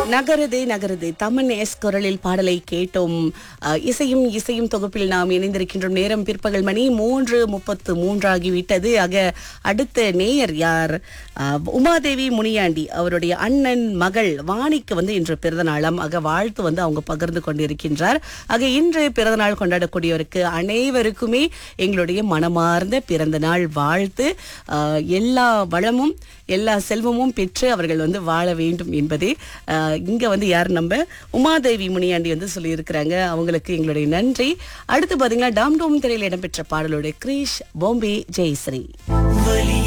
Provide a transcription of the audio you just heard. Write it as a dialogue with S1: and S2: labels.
S1: நகருது நகருது Tamil S குரலில் பாடலை கேட்டோம் அஹ், இசையும் இசையும் தொகுப்பில் நாம் இணைந்திருக்கின்றோம் நேரம் பிற்பகல் மணி மூன்று முப்பத்து மூன்றாகிவிட்டது ஆக அடுத்த நேயர் யார் அஹ், உமாதேவி முனியாண்டி அவருடைய அண்ணன் மகள் வாணிக்கு வந்து இன்று பிறந்த நாளாம் ஆக வாழ்த்து வந்து அவங்க பகிர்ந்து கொண்டிருக்கின்றார் ஆக இன்று பிறந்த நாள் கொண்டாடக்கூடியவருக்கு அனைவருக்குமே எங்களுடைய மனமார்ந்த பிறந்த நாள் வாழ்த்து அஹ், எல்லா வளமும் எல்லா செல்வமும் பெற்று அவர்கள் வந்து வாழ வேண்டும் என்பதே அஹ், இங்க வந்து யார் நம்ம உமாதேவி முனியாண்டி வந்து சொல்லியிருக்கிறாங்க அவங்களுக்கு எங்களுடைய நன்றி அடுத்து பாத்தீங்கன்னா டாம் டோம் திரையில் இடம்பெற்ற பாடலோட கிரீஷ் பாம்பே ஜெயஸ்ரீ
S2: வலி